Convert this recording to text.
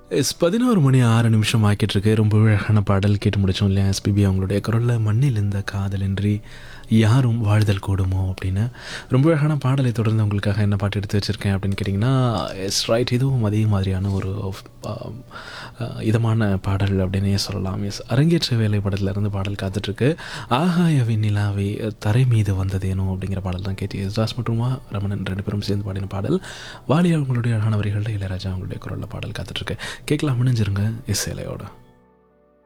S பதினோரு மணி ஆறு நிமிஷம் ஆக்கிட்டு இருக்கு ரொம்ப அழகான பாடல் கேட்டு முடிச்சோம் இல்லையா எஸ்பிபி அவங்களுடைய குரலில் மண்ணில் இந்த காதலின்றி யாரும் வாழ்தல் கூடுமோ அப்படின்னு ரொம்ப அழகான பாடலை தொடர்ந்து உங்களுக்காக என்ன பாட்டு எடுத்து வச்சுருக்கேன் அப்படின்னு கேட்டிங்கன்னா எஸ் ரைட் இதுவும் அதே மாதிரியான ஒரு ஆம், அஹ், இதமான பாடல் அப்படின்னே சொல்லலாம் எஸ் அரங்கேற்ற வேலை படத்துல இருந்து பாடல் காத்துட்ருக்கு ஆகாய விண்ணிலாவை தரை மீது வந்ததேனோ அப்படிங்கிற பாடல் தான் கேட்டு எஸ்தாஸ் மற்றும் ரமணன் ரெண்டு பேரும் சேர்ந்து பாடின பாடல் வாலி அவங்களுடைய அழகான வரிகளில் இளையராஜா அவங்களுடைய குரலில் பாடல் காத்துட்ருக்கு கேட்கலாம் முடிஞ்சிருங்க இசையிலையோட